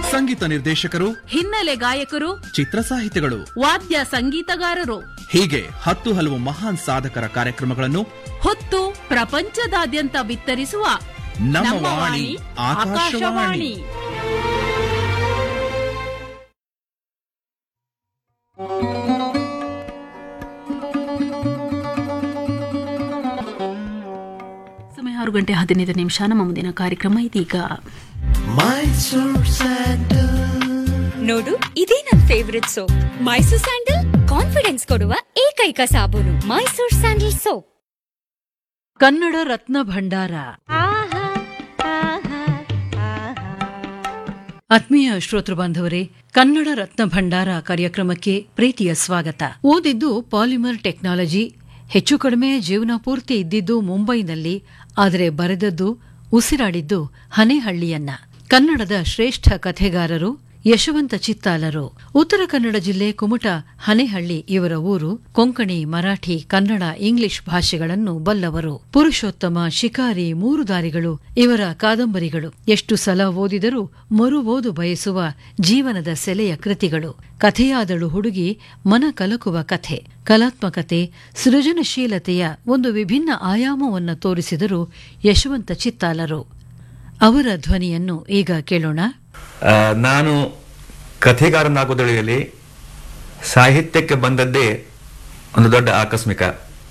ಸಂಗೀತ ನಿರ್ದೇಶಕರು ಹಿನ್ನೆಲೆ ಗಾಯಕರು ಚಿತ್ರ ಸಾಹಿತಿಗಳು ವಾದ್ಯ ಸಂಗೀತಗಾರರು ಹೀಗೆ ಹತ್ತು ಹಲವು ಮಹಾನ್ ಸಾಧಕರ ಕಾರ್ಯಕ್ರಮಗಳನ್ನು ಹೊತ್ತು ಪ್ರಪಂಚದಾದ್ಯಂತ ಬಿತ್ತರಿಸುವ ನಮ್ಮ ವಾಣಿ ಆಕಾಶವಾಣಿ ಸಮಯ ಆರು ಗಂಟೆ ಹದಿನೈದು ನಿಮಿಷ ನಮ್ಮ ಮುಂದಿನ ಕಾರ್ಯಕ್ರಮ ಇದೀಗ ನೋಡು ಇದೇ ನನ್ favourite soap Mysore sandal confidence ಕೊಡುವ ಏಕೈಕ ಸಾಬೂನು ಮೈಸೂರ್ ಸ್ಯಾಂಡಲ್ ಸೋಪ್ ಕನ್ನಡ ರತ್ನ ಭಂಡಾರ ಆತ್ಮೀಯ ಶ್ರೋತೃ ಬಾಂಧವರೇ ಕನ್ನಡ ರತ್ನ ಭಂಡಾರ ಕಾರ್ಯಕ್ರಮಕ್ಕೆ ಪ್ರೀತಿಯ ಸ್ವಾಗತ ಓದಿದ್ದು ಪಾಲಿಮರ್ ಟೆಕ್ನಾಲಜಿ ಹೆಚ್ಚು ಕಡಿಮೆ ಜೀವನ ಪೂರ್ತಿ ಇದ್ದಿದ್ದು ಮುಂಬೈನಲ್ಲಿ ಆದರೆ ಬರೆದದ್ದು ಉಸಿರಾಡಿದ್ದು ಹನೇಹಳ್ಳಿಯನ್ನ ಕನ್ನಡದ ಶ್ರೇಷ್ಠ ಕಥೆಗಾರರು ಯಶವಂತ ಚಿತ್ತಾಲರು ಉತ್ತರ ಕನ್ನಡ ಜಿಲ್ಲೆ ಕುಮಟ ಹನೇಹಳ್ಳಿ ಇವರ ಊರು ಕೊಂಕಣಿ ಮರಾಠಿ ಕನ್ನಡ ಇಂಗ್ಲಿಷ್ ಭಾಷೆಗಳನ್ನು ಬಲ್ಲವರು ಪುರುಷೋತ್ತಮ ಶಿಕಾರಿ ಮೂರು ದಾರಿಗಳು ಇವರ ಕಾದಂಬರಿಗಳು ಎಷ್ಟು ಸಲ ಓದಿದರೂ ಮರು ಓದು ಬಯಸುವ ಜೀವನದ ಸೆಲೆಯ ಕೃತಿಗಳು ಕಥೆಯಾದಳು ಹುಡುಗಿ ಮನ ಕಲಕುವ ಕಥೆ ಕಲಾತ್ಮಕತೆ ಸೃಜನಶೀಲತೆಯ ಒಂದು ವಿಭಿನ್ನ ಆಯಾಮವನ್ನು ತೋರಿಸಿದರು ಯಶವಂತ ಚಿತ್ತಾಲರು ಅವರ ಧ್ವನಿಯನ್ನು ಈಗ ಕೇಳೋಣ ಆ, ನಾನು ಕಥೆಗಾರನಾಗೋದ್ರಲ್ಲಿ ಸಾಹಿತ್ಯಕ್ಕೆ ಬಂದದ್ದೇ ಒಂದು ದೊಡ್ಡ ಆಕಸ್ಮಿಕ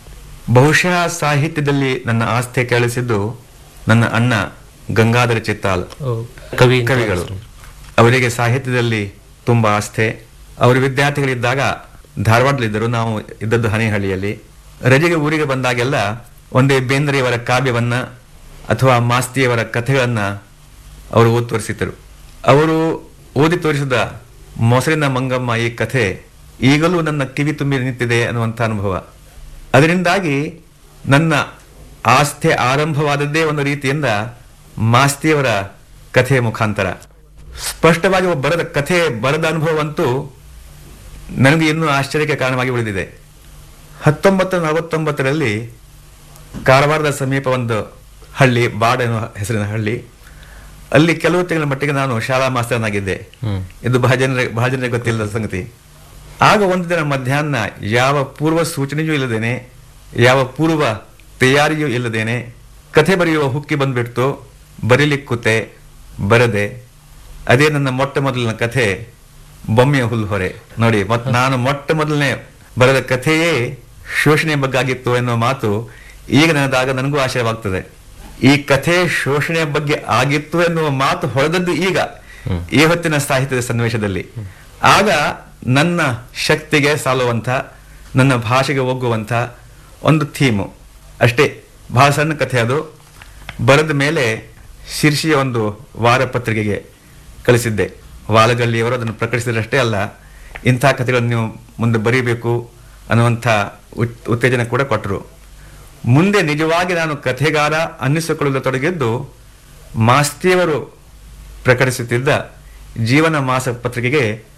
ಬಹುಶಃ ಸಾಹಿತ್ಯದಲ್ಲಿ ನನ್ನ ಆಸ್ಥೆ ಕೇಳಿಸಿದ್ದು ನನ್ನ ಅಣ್ಣ ಗಂಗಾಧರ ಚಿತ್ತಾಲ್ ಕವಿ ಕವಿಗಳು ಅವರಿಗೆ ಸಾಹಿತ್ಯದಲ್ಲಿ ತುಂಬಾ ಆಸ್ಥೆ ಅವರು ವಿದ್ಯಾರ್ಥಿಗಳಿದ್ದಾಗ ಧಾರವಾಡದಲ್ಲಿದ್ದರು ನಾವು ಇದ್ದದ್ದು ಹನೇಹಳ್ಳಿಯಲ್ಲಿ ರಜೆಗೆ ಊರಿಗೆ ಬಂದಾಗೆಲ್ಲ ಒಂದೇ ಬೇಂದ್ರೆಯವರ ಕಾವ್ಯವನ್ನ ಅಥವಾ ಮಾಸ್ತಿಯವರ ಕಥೆಗಳನ್ನ ಅವರು ಓದಿ ತೋರಿಸಿದ್ದರು ಅವರು ಓದಿ ತೋರಿಸಿದ ಮೊಸರಿನ ಮಂಗಮ್ಮ ಈ ಕಥೆ ಈಗಲೂ ನನ್ನ ಕಿವಿ ತುಂಬಿ ನಿಂತಿದೆ ಅನ್ನುವಂಥ ಅನುಭವ ಅದರಿಂದಾಗಿ ನನ್ನ ಆಸ್ಥೆ ಆರಂಭವಾದದ್ದೇ ಒಂದು ರೀತಿಯಿಂದ ಮಾಸ್ತಿಯವರ ಕಥೆಯ ಮುಖಾಂತರ ಸ್ಪಷ್ಟವಾಗಿ ಒಬ್ಬ ಬರದ ಕಥೆ ಬರದ ಅನುಭವವಂತೂ ನನಗೆ ಇನ್ನೂ ಆಶ್ಚರ್ಯಕ್ಕೆ ಕಾರಣವಾಗಿ ಉಳಿದಿದೆ ಹತ್ತೊಂಬತ್ತು ನಲವತ್ತೊಂಬತ್ತರಲ್ಲಿ ಕಾರವಾರದ ಸಮೀಪ ಒಂದು ಹಳ್ಳಿ ಬಾಡ ಎನ್ನುವ ಹೆಸರಿನ ಹಳ್ಳಿ ಅಲ್ಲಿ ಕೆಲವು ತಿಂಗಳ ಮಟ್ಟಿಗೆ ನಾನು ಶಾಲಾ ಮಾಸ್ತರನಾಗಿದ್ದೆ ಇದು ಬಹಳ ಜನರ ಬಹಳ ಜನರಿಗೆ ಗೊತ್ತಿಲ್ಲದ ಸಂಗತಿ ಆಗ ಒಂದು ದಿನ ಮಧ್ಯಾಹ್ನ ಯಾವ ಪೂರ್ವ ಸೂಚನೆಯೂ ಇಲ್ಲದೇನೆ ಯಾವ ಪೂರ್ವ ತಯಾರಿಯೂ ಇಲ್ಲದೇನೆ ಕಥೆ ಬರೆಯುವ ಹುಕ್ಕಿ ಬಂದ್ಬಿಡ್ತು ಬರೀಲಿಕ್ಕೂತೆ ಬರದೆ ಅದೇ ನನ್ನ ಮೊಟ್ಟ ಮೊದಲಿನ ಕಥೆ ಬೊಮ್ಮೆಯ ಹುಲ್ಹೊರೆ ನೋಡಿ ಮತ್ ನಾನು ಮೊಟ್ಟ ಮೊದಲನೇ ಬರೆದ ಕಥೆಯೇ ಶೋಷಣೆಯ ಬಗ್ಗೆ ಆಗಿತ್ತು ಎನ್ನುವ ಮಾತು ಈಗ ನನದಾಗ ನನಗೂ ಆಶಯವಾಗ್ತದೆ ಈ ಕಥೆ ಶೋಷಣೆಯ ಬಗ್ಗೆ ಆಗಿತ್ತು ಎನ್ನುವ ಮಾತು ಹೊಳೆದದ್ದು ಈಗ ಈ ಹೊತ್ತಿನ ಸಾಹಿತ್ಯದ ಸನ್ನಿವೇಶದಲ್ಲಿ ಆಗ ನನ್ನ ಶಕ್ತಿಗೆ ಸಾಲುವಂಥ ನನ್ನ ಭಾಷೆಗೆ ಒಗ್ಗುವಂಥ ಒಂದು ಥೀಮು ಅಷ್ಟೇ ಬಹಳ ಸಣ್ಣ ಕಥೆ ಅದು ಬರೆದ ಮೇಲೆ ಶಿರ್ಷಿಯ ಒಂದು ವಾರಪತ್ರಿಕೆಗೆ ಕಳಿಸಿದ್ದೆ ವಾಲಗಲ್ಲಿಯವರು ಅದನ್ನು ಪ್ರಕಟಿಸಿದರಷ್ಟೇ ಅಲ್ಲ ಇಂಥ ಕಥೆಗಳನ್ನು ನೀವು ಮುಂದೆ ಬರೀಬೇಕು ಅನ್ನುವಂಥ ಉತ್- ಉತ್ತೇಜನ ಕೂಡ ಕೊಟ್ಟರು ಮುಂದೆ ನಿಜವಾಗಿ ನಾನು ಕಥೆಗಾರ ಅನ್ನಿಸಿಕೊಳ್ಳಲು ತೊಡಗಿದ್ದು ಮಾಸ್ತಿಯವರು ಪ್ರಕಟಿಸುತ್ತಿದ್ದ ಜೀವನ ಮಾಸ ಪತ್ರಿಕೆಗೆ